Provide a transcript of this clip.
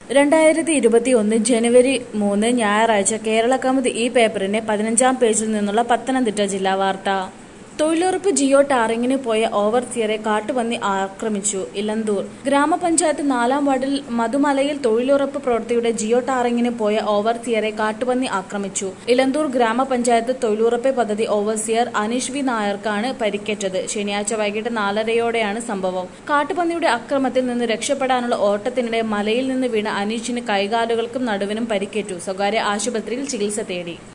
രണ്ടായിരത്തി ഇരുപത്തി ഒന്ന് ജനുവരി മൂന്ന് ഞായറാഴ്ച കേരള കൗമുദി ഈ പേപ്പറിന്റെ പതിനഞ്ചാം പേജിൽ നിന്നുള്ള പത്തനംതിട്ട ജില്ലാ വാർത്ത തൊഴിലുറപ്പ് ജിയോ ടാറിങ്ങിന് പോയ ഓവർസിയറെ കാട്ടുപന്നി ആക്രമിച്ചു ഇലന്തൂർ ഗ്രാമപഞ്ചായത്ത് നാലാം വാർഡിൽ മധുമലയിൽ തൊഴിലുറപ്പ് പ്രവൃത്തിയുടെ ജിയോ ടാറിങ്ങിന് പോയ ഓവർസിയറെ കാട്ടുപന്നി ആക്രമിച്ചു ഇലന്തൂർ ഗ്രാമപഞ്ചായത്ത് തൊഴിലുറപ്പ് പദ്ധതി ഓവർസിയർ അനീഷ് വി നായർക്കാണ് പരിക്കേറ്റത് ശനിയാഴ്ച വൈകിട്ട് നാലരയോടെയാണ് സംഭവം കാട്ടുപന്നിയുടെ അക്രമത്തിൽ നിന്ന് രക്ഷപ്പെടാനുള്ള ഓട്ടത്തിനിടെ മലയിൽ നിന്ന് വീണ അനീഷിന് കൈകാലുകൾക്കും നടുവിനും പരിക്കേറ്റു സ്വകാര്യ ആശുപത്രിയിൽ ചികിത്സ തേടി